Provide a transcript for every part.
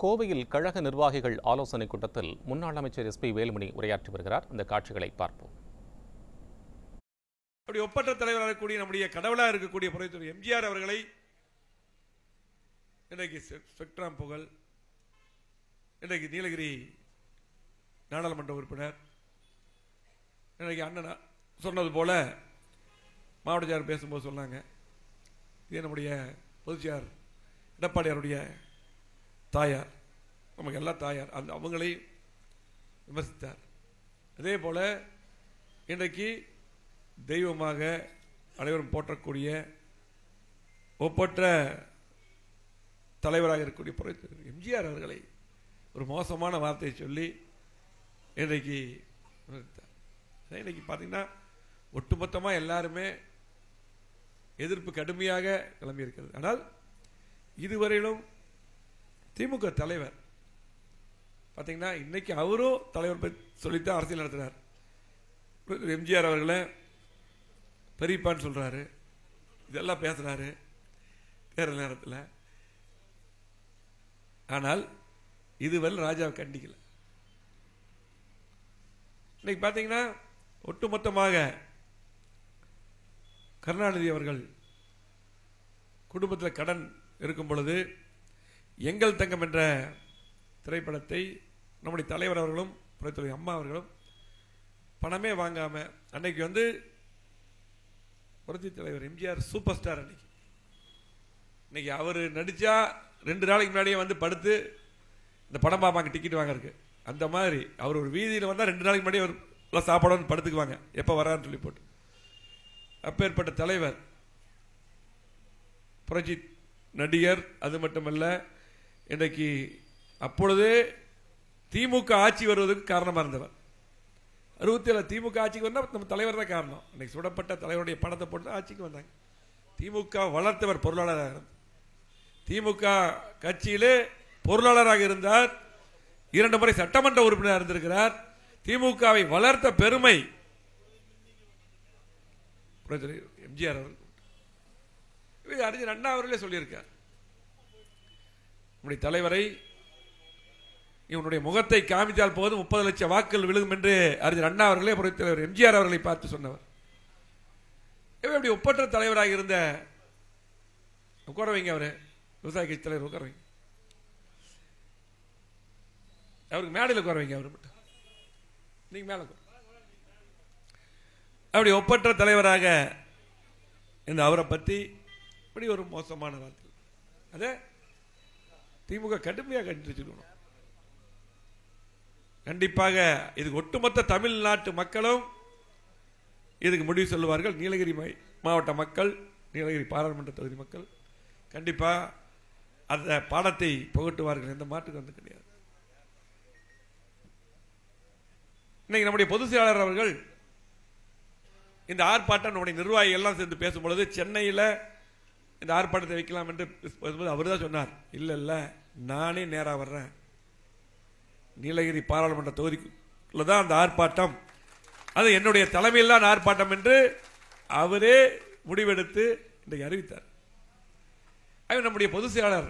கோவையில் கழக நிர்வாகிகள் ஆலோசனைக் கூட்டத்தில் முன்னாள் அமைச்சர் எஸ் பி வேலுமணி உரையாற்றி வருகிறார் இந்த காட்சிகளை பார்ப்போம் அப்படி ஒப்பற்ற தலைவராக இருக்கக்கூடிய நம்முடைய கடவுளாக இருக்கக்கூடிய புரட்சித்துறை எம்ஜிஆர் அவர்களை இன்றைக்கு ஸ்பெ- ஸ்பெக்ட்ரம் புகழ் இன்றைக்கு நீலகிரி நாடாளுமன்ற உறுப்பினர் இன்றைக்கு அண்ணன் சொன்னது போல மாவட்டச்சார் பேசும்போது சொன்னாங்க இது நம்முடைய பொதுச்சியார் எடப்பாடியாருடைய தாயார் நமக்கு எல்லாம் தாயார் அந்த அவங்களை விமர்சித்தார் அதே போல இன்றைக்கு தெய்வமாக அனைவரும் போற்றக்கூடிய ஒப்பற்ற தலைவராக இருக்கக்கூடிய புரட்சித்தலைவர் எம்ஜிஆர் அவர்களை ஒரு மோசமான வார்த்தையை சொல்லி இன்றைக்கு விமர்சித்தார். அதான் இன்னைக்கு பார்த்தீங்கன்னா ஒட்டுமொத்தமாக எல்லாருமே எதிர்ப்பு கடுமையாக கிளம்பி இருக்கிறது ஆனால் இதுவரையிலும் திமுக தலைவர் பார்த்தீங்கன்னா இன்னைக்கு அவரும் தலைவர் பற்றி சொல்லித்தான் அரசியல் நடத்துறார் எம்ஜிஆர் அவர்களை பெரியப்பான்னு சொல்றாரு இதெல்லாம் பேசுறாரு தேர்தல் நேரத்தில் ஆனால் இதுவரை ராஜாவை கண்டிக்கல இன்னைக்கு பார்த்தீங்கன்னா ஒட்டுமொத்தமாக கருணாநிதி அவர்கள் குடும்பத்தில் கடன் இருக்கும் பொழுது எங்கள் தங்கம் என்ற திரைப்படத்தை நம்முடைய தலைவர் அவர்களும் புரட்சித்துறை அம்மா அவர்களும் பணமே வாங்காம அன்னைக்கு வந்து புரட்சி தலைவர் எம்ஜிஆர் சூப்பர் ஸ்டார் அன்னைக்கு இன்னைக்கு அவர் நடிச்சா ரெண்டு நாளைக்கு முன்னாடியே வந்து படுத்து இந்த படம் பார்ப்பாங்க டிக்கெட் வாங்கறதுக்கு அந்த மாதிரி அவர் ஒரு வீதியில் வந்தால் ரெண்டு நாளைக்கு முன்னாடியே ஒரு எல்லாம் சாப்பாடு வந்து படுத்துக்குவாங்க எப்போ வரான்னு சொல்லி போட்டு அப்பேற்பட்ட தலைவர் புரட்சி நடிகர் அது மட்டுமல்ல இன்றைக்கு அப்பொழுதே திமுக ஆட்சி வருவதற்கு காரணமாக இருந்தவர் அறுபத்தி ஏழு திமுக ஆட்சிக்கு வந்தால் நம்ம தலைவர் தான் காரணம் இன்னைக்கு சுடப்பட்ட தலைவருடைய பணத்தை போட்டு தான் ஆட்சிக்கு வந்தாங்க திமுக வளர்த்தவர் பொருளாளராக இருந்தார் திமுக கட்சியிலே பொருளாளராக இருந்தார் இரண்டு முறை சட்டமன்ற உறுப்பினர் இருந்திருக்கிறார் திமுகவை வளர்த்த பெருமை புரட்சித் எம்ஜிஆர் அவர்கள் இது அறிஞர் அண்ணா அவர்களே சொல்லியிருக்கார் நம்முடைய தலைவரை இவனுடைய முகத்தை காமித்தால் போதும் முப்பது லட்சம் வாக்குகள் விழுகும் என்று அறிஞர் அண்ணா அவர்களே புரட்சித் தலைவர் எம்ஜிஆர் அவர்களை பார்த்து சொன்னவர் இவர் இப்படி ஒப்பற்ற தலைவராக இருந்த உட்கார வைங்க அவரு விவசாய கட்சி தலைவர் உட்கார வைங்க அவருக்கு மேடையில் உட்கார வைங்க அவர் மட்டும் நீங்க மேல உட்காருங்க. அப்படி ஒப்பற்ற தலைவராக இந்த அவரை பற்றி இப்படி ஒரு மோசமான வார்த்தை அதை திமுக கடுமையாக கண்டிச்சிருக்கணும் கண்டிப்பாக இதுக்கு ஒட்டுமொத்த தமிழ்நாட்டு மக்களும் இதுக்கு முடிவு சொல்லுவார்கள் நீலகிரி மை- மாவட்ட மக்கள் நீலகிரி பாராளுமன்ற தொகுதி மக்கள் கண்டிப்பா அந்த பாடத்தை புகட்டுவார்கள் எந்த மாற்றுக்கு வந்து கிடையாது இன்னைக்கு நம்முடைய பொதுச் செயலாளர் அவர்கள் இந்த ஆர்ப்பாட்டம் நம்முடைய நிர்வாகிகள் எல்லாம் சேர்ந்து பேசும்பொழுது சென்னையில் இந்த ஆர்ப்பாட்டத்தை வைக்கலாம் என்று பேசும்போது அவர் தான் சொன்னார் இல்ல இல்ல நானே நேரா வர்றேன் நீலகிரி பாராளுமன்ற தொகுதிக்குள்ள தான் அந்த ஆர்ப்பாட்டம் அது என்னுடைய தலைமையில் தான் ஆர்ப்பாட்டம் என்று அவரே முடிவெடுத்து இன்றைக்கு அறிவித்தார் அவர் நம்முடைய பொதுச் செயலாளர்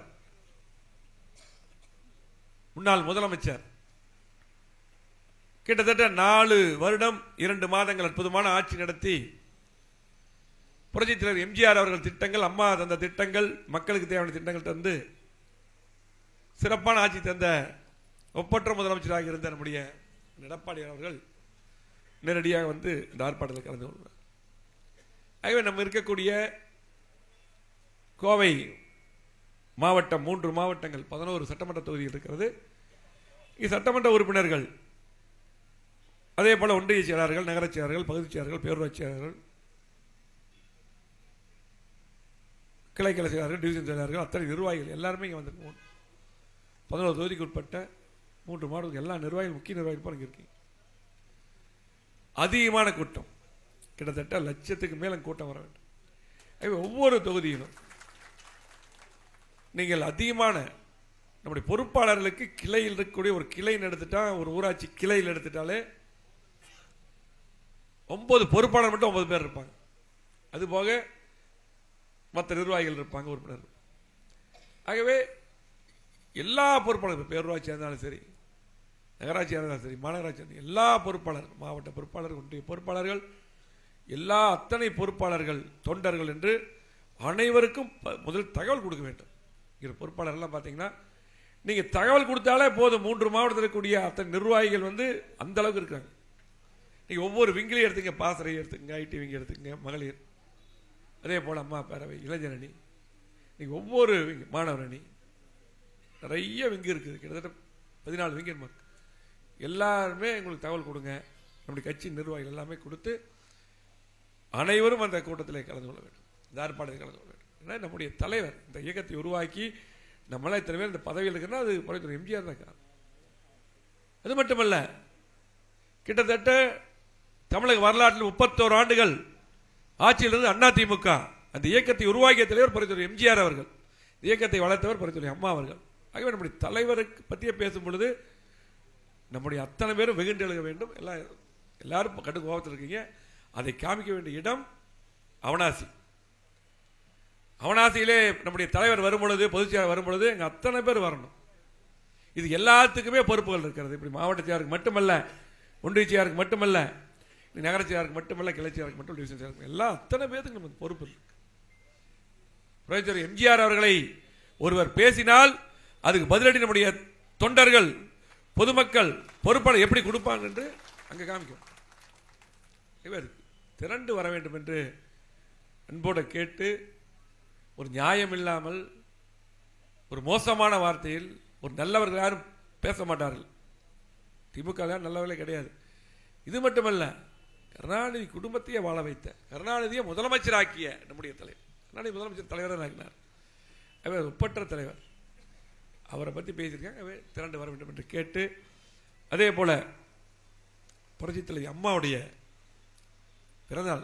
முன்னாள் முதலமைச்சர் கிட்டத்தட்ட நாலு வருடம் இரண்டு மாதங்கள் அற்புதமான ஆட்சி நடத்தி புரட்சித் தலைவர் எம்ஜிஆர் அவர்கள் திட்டங்கள் அம்மா தந்த திட்டங்கள் மக்களுக்கு தேவையான திட்டங்கள் தந்து சிறப்பான ஆட்சி தந்த ஒப்பற்ற முதலமைச்சராக இருந்த நம்முடைய எடப்பாடி அவர்கள் நேரடியாக வந்து இந்த ஆர்ப்பாட்டத்தில் கலந்து கொள்வார் ஆகவே நம்ம இருக்கக்கூடிய கோவை மாவட்டம் மூன்று மாவட்டங்கள் பதினோரு சட்டமன்ற தொகுதிகள் இருக்கிறது இங்கே சட்டமன்ற உறுப்பினர்கள் அதே போல ஒன்றிய செயலாளர்கள் நகரச் செயலாளர்கள் பகுதிச் செயலாளர்கள் பேரூராட்சி செயலாளர்கள் கிளைக்கலை செயலாளர்கள் டிவிஷன் செயலாளர்கள் அத்தனை நிர்வாகிகள் எல்லாருமே இங்கே வந்திருக்கோம் பதினோரு தொகுதிக்கு உட்பட்ட மூன்று மாவட்டங்கள் எல்லா நிர்வாகிகள் முக்கிய நிர்வாகிகள் போல இங்கே இருக்கீங்க அதிகமான கூட்டம் கிட்டத்தட்ட லட்சத்துக்கு மேல கூட்டம் வர வேண்டும் ஆகவே ஒவ்வொரு தொகுதியிலும் நீங்கள் அதிகமான நம்முடைய பொறுப்பாளர்களுக்கு கிளையில் இருக்கக்கூடிய ஒரு கிளைன்னு எடுத்துட்டா ஒரு ஊராட்சி கிளையில் எடுத்துட்டாலே ஒன்பது பொறுப்பாளர் மட்டும் ஒன்பது பேர் இருப்பாங்க அது போக மற்ற நிர்வாகிகள் இருப்பாங்க உறுப்பினர் ஆகவே எல்லா பொறுப்பாளர்கள் பேரூராட்சியாக இருந்தாலும் சரி நகராட்சியாக இருந்தாலும் சரி மாநகராட்சி இருந்தாலும் எல்லா பொறுப்பாளர்கள் மாவட்ட பொறுப்பாளர்கள் ஒன்றிய பொறுப்பாளர்கள் எல்லா அத்தனை பொறுப்பாளர்கள் தொண்டர்கள் என்று அனைவருக்கும் ப- முதல் தகவல் கொடுக்க வேண்டும் இங்கே பொறுப்பாளர்லாம் பார்த்தீங்கன்னா நீங்கள் தகவல் கொடுத்தாலே போதும் மூன்று மாவட்டத்தில் இருக்கக்கூடிய அத்தனை நிர்வாகிகள் வந்து அந்த அளவுக்கு இருக்காங்க நீங்கள் ஒவ்வொரு விங்கிலையும் எடுத்துங்க பாசறை எடுத்துக்கங்க ஐடி விங்கி எடுத்துக்கங்க மகளிர் அதே போல் அம்மா பேரவை இளைஞர் அணி நீங்கள் ஒவ்வொரு விங்கு மாணவர் அணி நிறைய விங்கு இருக்குது கிட்டத்தட்ட பதினாலு விங்கு இருக்கு எல்லாருமே எங்களுக்கு தகவல் கொடுங்க நம்முடைய கட்சி நிர்வாகிகள் எல்லாமே கொடுத்து அனைவரும் அந்த கூட்டத்தில் கலந்து கொள்ள வேண்டும் இந்த ஆர்ப்பாட்டத்தில் கலந்து கொள்ள வேண்டும் ஏன்னா நம்முடைய தலைவர் இந்த இயக்கத்தை உருவாக்கி நம்மளாம் இத்தனை பேர் இந்த பதவியில் இருக்குன்னா அது பழைய எம்ஜிஆர் தான் காரணம் அது மட்டுமல்ல கிட்டத்தட்ட தமிழக வரலாற்றில் முப்பத்தோரு ஆண்டுகள் ஆட்சியிலிருந்து அண்ணா திமுக அந்த இயக்கத்தை உருவாக்கிய தலைவர் பரிந்துரை எம்ஜிஆர் அவர்கள் இந்த இயக்கத்தை வளர்த்தவர் பரிந்துரை அம்மா அவர்கள் ஆகவே நம்முடைய தலைவருக்கு பற்றிய பேசும் பொழுது நம்முடைய அத்தனை பேரும் வெகுண்டு எழுக வேண்டும் எல்லாம் எல்லாரும் கடு கோபத்தில் இருக்கீங்க அதை காமிக்க வேண்டிய இடம் அவனாசி அவனாசியிலே நம்முடைய தலைவர் வரும் பொழுது பொதுச் செயலாளர் வரும் பொழுது எங்க அத்தனை பேர் வரணும் இது எல்லாத்துக்குமே பொறுப்புகள் இருக்கிறது இப்படி மாவட்ட செயலாளருக்கு மட்டுமல்ல ஒன்றிய செயலாளருக்கு மட்டுமல்ல நகர செயலாளருக்கு மட்டுமல்ல கிளை செயலாளருக்கு மட்டும் டிவிஷன் செயலாளருக்கு எல்லாம் அத்தனை பேருக்கு நமக்கு பொறுப்பு இருக்கு புரட்சித்தலைவர் எம்ஜிஆர் அவர்களை ஒருவர் பேசினால் அதுக்கு பதிலடி நம்முடைய தொண்டர்கள் பொதுமக்கள் பொறுப்பாளர் எப்படி கொடுப்பாங்க என்று அங்கே காமிக்கும் இவர் திரண்டு வர வேண்டும் என்று அன்போடு கேட்டு ஒரு நியாயம் இல்லாமல் ஒரு மோசமான வார்த்தையில் ஒரு நல்லவர்கள் யாரும் பேச மாட்டார்கள் திமுக யாரும் நல்லவர்களே கிடையாது இது மட்டுமல்ல கருணாநிதி குடும்பத்தையே வாழ வைத்த கருணாநிதியை முதலமைச்சராக்கிய நம்முடைய தலைவர் கருணாநிதி முதலமைச்சர் தலைவராக ஆக்கினார் அவர் ஒப்பற்ற தலைவர் அவரை பற்றி பேசியிருக்காங்க அவர் திரண்டு வர வேண்டும் என்று கேட்டு அதே போல புரட்சித் தலைவி அம்மாவுடைய பிறந்தநாள்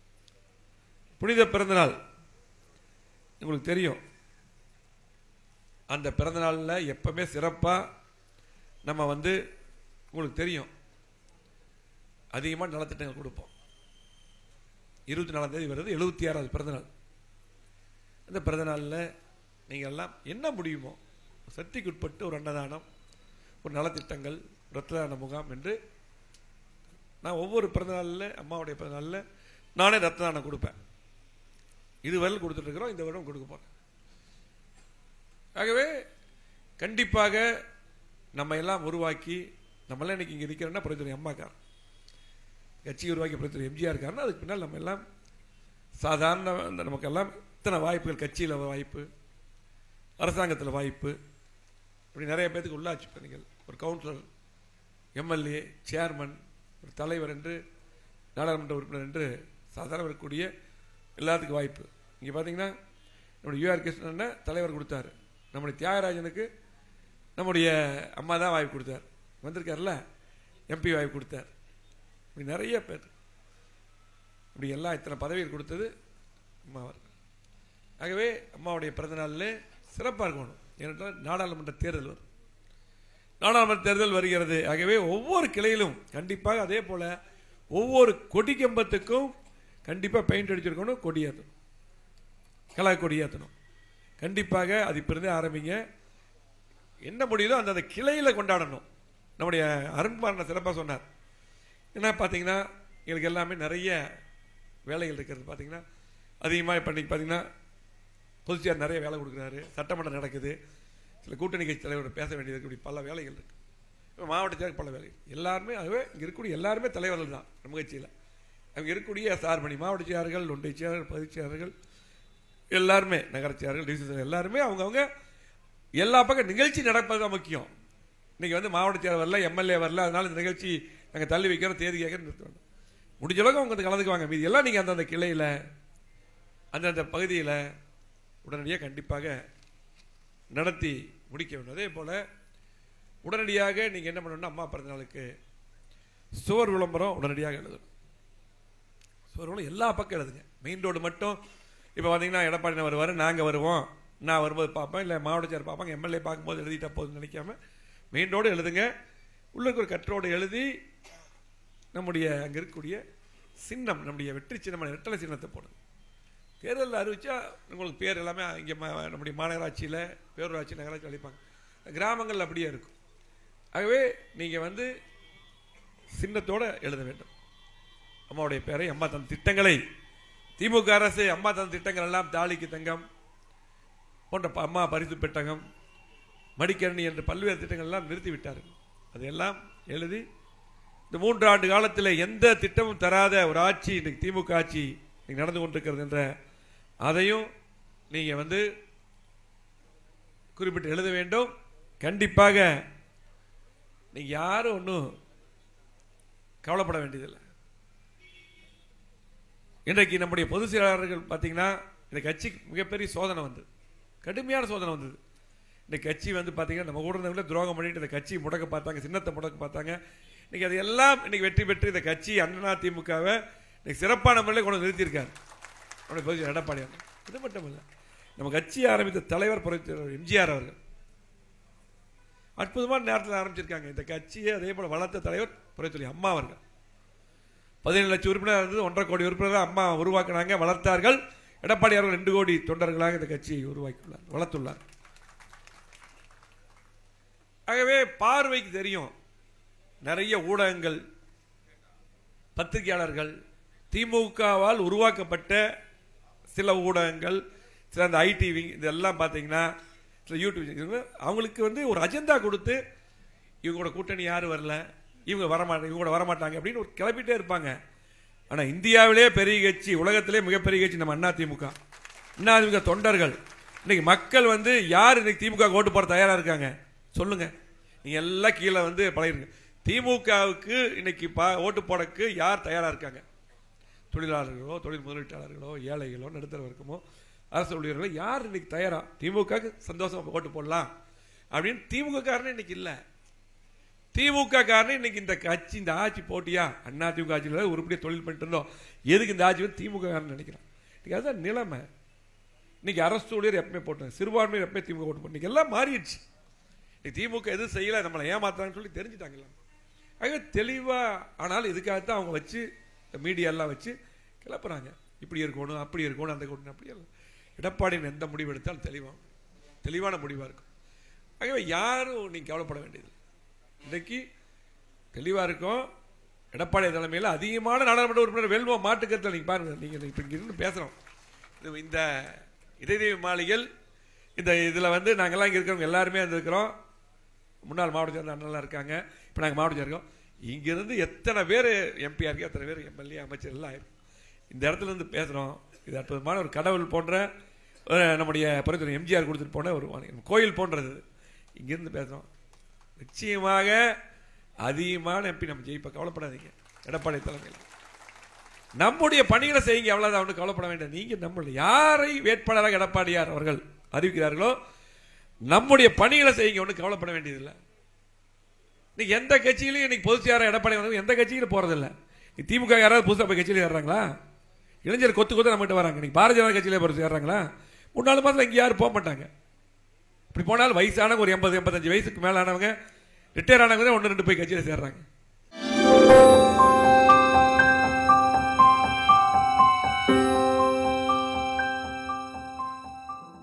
புனித பிறந்தநாள் உங்களுக்கு தெரியும் அந்த பிறந்தநாளில் எப்பவுமே சிறப்பாக நம்ம வந்து உங்களுக்கு தெரியும் அதிகமாக நலத்திட்டங்கள் கொடுப்போம் இருபத்தி நாலாம் தேதி வருது எழுபத்தி ஆறாவது பிறந்தநாள் அந்த பிறந்தநாளில் நீங்கள் எல்லாம் என்ன முடியுமோ சக்திக்கு உட்பட்டு ஒரு அன்னதானம் ஒரு நலத்திட்டங்கள் ரத்த தான முகாம் என்று நான் ஒவ்வொரு பிறந்தநாளில் அம்மாவுடைய பிறந்தநாளில் நானே ரத்த தானம் கொடுப்பேன் இதுவரை கொடுத்துட்டு இருக்கிறோம் இந்த வருடம் கொடுக்க போறேன் ஆகவே கண்டிப்பாக நம்ம எல்லாம் உருவாக்கி நம்மளாம் இன்னைக்கு இங்கே இருக்கிறோன்னா பிரச்சனை அம்மாக்கார் கட்சி உருவாக்கி பிரச்சனை எம்ஜிஆர் காரனா அதுக்கு பின்னால் நம்ம எல்லாம் சாதாரண அந்த நமக்கெல்லாம் இத்தனை வாய்ப்புகள் கட்சியில் வாய்ப்பு அரசாங்கத்தில் வாய்ப்பு இப்படி நிறைய பேத்துக்கு உள்ளாட்சி பணிகள் ஒரு கவுன்சிலர் எம்எல்ஏ சேர்மன் ஒரு தலைவர் என்று நாடாளுமன்ற உறுப்பினர் என்று சாதாரண இருக்கக்கூடிய எல்லாத்துக்கும் வாய்ப்பு இங்கே பார்த்தீங்கன்னா நம்முடைய யூஆர் கிருஷ்ணன் தலைவர் கொடுத்தாரு நம்முடைய தியாகராஜனுக்கு நம்முடைய அம்மா தான் வாய்ப்பு கொடுத்தார் வந்திருக்கார்ல எம்பி வாய்ப்பு கொடுத்தார் இப்படி நிறைய பேர் இப்படி எல்லாம் இத்தனை பதவிகள் கொடுத்தது அம்மா அவர்கள் ஆகவே அம்மாவுடைய பிறந்தநாளில் சிறப்பாக இருக்கணும் ஏனென்றால் நாடாளுமன்ற தேர்தல் வரும் நாடாளுமன்ற தேர்தல் வருகிறது ஆகவே ஒவ்வொரு கிளையிலும் கண்டிப்பாக அதே போல ஒவ்வொரு கொடி கம்பத்துக்கும் கண்டிப்பாக பெயிண்ட் அடிச்சிருக்கணும் கொடி ஏற்றணும் கலா கொடி ஏற்றணும் கண்டிப்பாக அது இப்போ இருந்தே ஆரம்பிங்க என்ன முடியுதோ அந்த அந்த கிளையில் கொண்டாடணும் நம்முடைய அருண்குமார் சிறப்பாக சொன்னார் என்ன பார்த்தீங்கன்னா எங்களுக்கு எல்லாமே நிறைய வேலைகள் இருக்கிறது பார்த்தீங்கன்னா அதிகமாக இப்போ இன்னைக்கு பார்த்தீங்கன்னா பொதுச்செயர் நிறைய வேலை கொடுக்குறாரு சட்டமன்றம் நடக்குது சில கூட்டணி கட்சி தலைவரோட பேச வேண்டியது இருக்கு இப்படி பல வேலைகள் இருக்கு இப்ப மாவட்ட செயலர் பல வேலைகள் எல்லாருமே அதுவே இங்கே இருக்கக்கூடிய எல்லாருமே தலைவர்கள் தான் நம்ம கட்சியில் அவங்க இருக்கக்கூடிய சார்பணி மாவட்ட செயலர்கள் ஒன்றிய செயலர்கள் பகுதிச் செயலர்கள் எல்லாருமே நகரச் செயலர்கள் டிவிஷன் செயலர்கள் எல்லாருமே அவங்கவுங்க எல்லா பக்கம் நிகழ்ச்சி நடப்பது தான் முக்கியம் இன்னைக்கு வந்து மாவட்ட செயலர் வரல எம்எல்ஏ வரல அதனால இந்த நிகழ்ச்சி நாங்கள் தள்ளி வைக்கிறோம் தேதி கேட்க நிறுத்தணும் முடிஞ்ச அளவுக்கு அவங்க வந்து கலந்துக்குவாங்க மீதி எல்லாம் நீங்கள் அந்தந்த கிளையில் அந்தந்த பகுதியில் உடனடியாக கண்டிப்பாக நடத்தி முடிக்க வேண்டும் அதே போல் உடனடியாக நீங்கள் என்ன பண்ணணும்னா அம்மா பிறந்த நாளுக்கு சுவர் விளம்பரம் உடனடியாக எழுதணும் சுவர் விளம்பரம் எல்லா பக்கம் எழுதுங்க மெயின் ரோடு மட்டும் இப்போ பார்த்தீங்கன்னா எடப்பாடி வருவார் நாங்கள் வருவோம் நான் வரும்போது பார்ப்பேன் இல்லை மாவட்ட செயலர் பார்ப்பாங்க எம்எல்ஏ பார்க்கும்போது எழுதிட்டா போதும்னு நினைக்காம மெயின் ரோடு எழுதுங்க உள்ள இருக்கிற ஒரு கற்றோடு எழுதி நம்முடைய அங்கே இருக்கக்கூடிய சின்னம் நம்முடைய வெற்றி சின்னமான ரெட்டலை சின்னத்தை போடுங்க தேர்தலில் அறிவிச்சா உங்களுக்கு பேர் எல்லாமே இங்கே நம்முடைய மாநகராட்சியில் பேரூராட்சி நகராட்சி அளிப்பாங்க கிராமங்கள் அப்படியே இருக்கும் ஆகவே நீங்க வந்து சின்னத்தோட எழுத வேண்டும் அம்மாவுடைய பேரை அம்மா தந்த திட்டங்களை திமுக அரசு அம்மா தந்த திட்டங்கள் எல்லாம் தாலிக்கு தங்கம் போன்ற ப- அம்மா பரிசு பெட்டகம் மடிக்கரணி என்ற பல்வேறு திட்டங்கள் எல்லாம் நிறுத்தி விட்டார்கள் அதையெல்லாம் எழுதி இந்த மூன்று ஆண்டு காலத்தில் எந்த திட்டமும் தராத ஒரு ஆட்சி இன்னைக்கு திமுக ஆட்சி இன்னைக்கு நடந்து கொண்டிருக்கிறது என்ற அதையும் நீங்க வந்து குறிப்பிட்டு எழுத வேண்டும் கண்டிப்பாக நீங்க யாரும் ஒன்றும் கவலைப்பட வேண்டியதில்லை இன்றைக்கு நம்முடைய பொதுச் செயலாளர்கள் பார்த்தீங்கன்னா இந்த கட்சிக்கு மிகப்பெரிய சோதனை வந்தது கடுமையான சோதனை வந்தது இந்த கட்சி வந்து பார்த்தீங்கன்னா நம்ம கூட இருந்தவங்களே துரோகம் பண்ணிட்டு இந்த கட்சி முடக்க பார்த்தாங்க சின்னத்தை முடக்க பார்த்தாங்க இன்னைக்கு அது எல்லாம் இன்னைக்கு வெற்றி பெற்று இந்த கட்சி அண்ணா திமுகவை இன்னைக்கு சிறப்பான முறையில் கொண்டு வந்து நிறுத்தியிருக்காரு நம்முடைய பொதுச் செயலாளர் எடப்பாடியார் இது மட்டும் இல்லை நம்ம கட்சி ஆரம்பித்த தலைவர் புரட்சித் தலைவர் எம்ஜிஆர் அவர்கள் அற்புதமான நேரத்தில் ஆரம்பிச்சிருக்காங்க இந்த கட்சியை அதே போல வளர்த்த தலைவர் புரட்சி அம்மா அவர்கள் பதினேழு லட்சம் உறுப்பினர் இருந்தது ஒன்றரை கோடி உறுப்பினர் அம்மா உருவாக்கினாங்க வளர்த்தார்கள் எடப்பாடி அவர்கள் ரெண்டு கோடி தொண்டர்களாக இந்த கட்சியை உருவாக்கியுள்ளார் வளர்த்துள்ளார் ஆகவே பார்வைக்கு தெரியும் நிறைய ஊடகங்கள் பத்திரிகையாளர்கள் திமுகவால் உருவாக்கப்பட்ட சில ஊடகங்கள் சில அந்த ஐடிவி இதெல்லாம் பார்த்தீங்கன்னா சில யூடியூப் சேனல்கள், அவங்களுக்கு வந்து ஒரு அஜெண்டா கொடுத்து இவங்களோட கூட்டணி யாரும் வரல இவங்க வரமாட்டாங்க இவங்க கூட வரமாட்டாங்க அப்படின்னு ஒரு கிளப்பிட்டே இருப்பாங்க ஆனா இந்தியாவிலே பெரிய கட்சி உலகத்திலே மிகப்பெரிய கட்சி நம்ம அண்ணா திமுக அண்ணா திமுக தொண்டர்கள் இன்னைக்கு மக்கள் வந்து யார் இன்னைக்கு திமுக க்கு ஓட்டு போட தயாரா இருக்காங்க சொல்லுங்க நீங்க எல்லாம் கீழே வந்து பழகிருங்க திமுகவுக்கு இன்னைக்கு பா- ஓட்டு போடக்கு யார் தயாரா இருக்காங்க தொழிலாளர்களோ தொழில் முதலீட்டாளர்களோ ஏழைகளோ நடுத்தர வர்க்கமோ அரசு ஊழியர்களோ யார் இன்னைக்கு தயாரா திமுகவுக்கு சந்தோஷமா ஓட்டு போடலாம் அப்படின்னு திமுக காரனே இன்னைக்கு இல்லை திமுக காரனே இன்னைக்கு இந்த கட்சி இந்த ஆட்சி போட்டியா அண்ணா திமுக ஆட்சியில் உருப்படியாக தொழில் பண்ணிட்டு இருந்தோம் எதுக்கு இந்த ஆட்சி வந்து திமுக காரன் நினைக்கிறான் இன்னைக்கு அதுதான் நிலைமை இன்னைக்கு அரசு ஊழியர் எப்பவுமே போட்டாங்க சிறுபான்மையர் எப்பவுமே திமுக ஓட்டு போட்டு இன்னைக்கு எல்லாம் மாறிடுச்சு இன்னைக்கு திமுக எதுவும் செய்யல நம்மளை ஏமாத்துறாங்கன்னு சொல்லி தெரிஞ்சுட்டாங்கல்ல ஆக தெளிவா ஆனாலும் இதுக்காகத்தான் அவங்க வச்சு மீடியா எல்லாம் வச்சு கிளப்புறாங்க இப்படி இருக்கணும் அப்படி இருக்கணும் அந்த இருக்கணும் அப்படி எல்லாம் எடப்பாடியின் எந்த முடிவு எடுத்தாலும் தெளிவா தெளிவான முடிவா இருக்கும் ஆகவே யாரும் நீங்க கவலைப்பட வேண்டியது இன்றைக்கு தெளிவா இருக்கும் எடப்பாடி தலைமையில் அதிகமான நாடாளுமன்ற உறுப்பினர் வெல்வோம் மாட்டுக்கருத்தில் நீங்க பாருங்க நீங்க இப்ப இங்க இருந்து பேசுறோம் இது- இந்த இதயதேவி மாளிகையில் இந்த இதுல வந்து நாங்கெல்லாம் இங்க இருக்கிறவங்க எல்லாருமே வந்து இருக்கிறோம் முன்னாள் மாவட்ட சேர்ந்த அண்ணெல்லாம் இருக்காங்க இப்போ நாங்கள் மாவட்ட இருக்கோம் இங்கிருந்து எத்தனை பேர் எம்பியா இருக்கு எத்தனை பேர் எம்எல்ஏ அமைச்சர் எல்லாம் ஆயிருக்கு இந்த இடத்துல இருந்து பேசுகிறோம் இது அற்புதமான ஒரு கடவுள் போன்ற ஒரு நம்முடைய பரிந்துரை எம்ஜிஆர் கொடுத்துட்டு போன ஒரு வாணி- கோயில் போன்றது இங்கிருந்து பேசுகிறோம் நிச்சயமாக அதிகமான எம்பி நம்ம ஜெயிப்ப கவலைப்படாதீங்க எடப்பாடி தலைமையில் நம்முடைய பணிகளை செய்யுங்க அவ்வளவுதான் ஒன்றும் கவலைப்பட வேண்டாம் நீங்க நம்மளுடைய யாரை வேட்பாளராக எடப்பாடியார் அவர்கள் அறிவிக்கிறார்களோ நம்முடைய பணிகளை செய்யுங்க ஒன்றும் கவலைப்பட வேண்டியதில்லை இன்னைக்கு எந்த கட்சியிலையும் இன்னைக்கு பொதுச் செயலாளர் எடப்பாடி வந்து எந்த கட்சியிலும் போறதில்ல நீ திமுக யாராவது புதுசாக போய் கட்சியில் ஏறுறாங்களா இளைஞர் கொத்து கொத்து நம்மகிட்ட வராங்க இன்னைக்கு பாரதிய ஜனதா கட்சியிலே பொறுத்து ஏறுறாங்களா மூணு நாலு மாதம் இங்கே யாரும் போக மாட்டாங்க இப்படி போனாலும் வயசானவங்க ஒரு எண்பது எண்பத்தஞ்சு வயசுக்கு மேல ஆனவங்க ரிட்டையர் ஆனவங்க தான் ஒன்று ரெண்டு போய் கட்சியில் சேர்றாங்க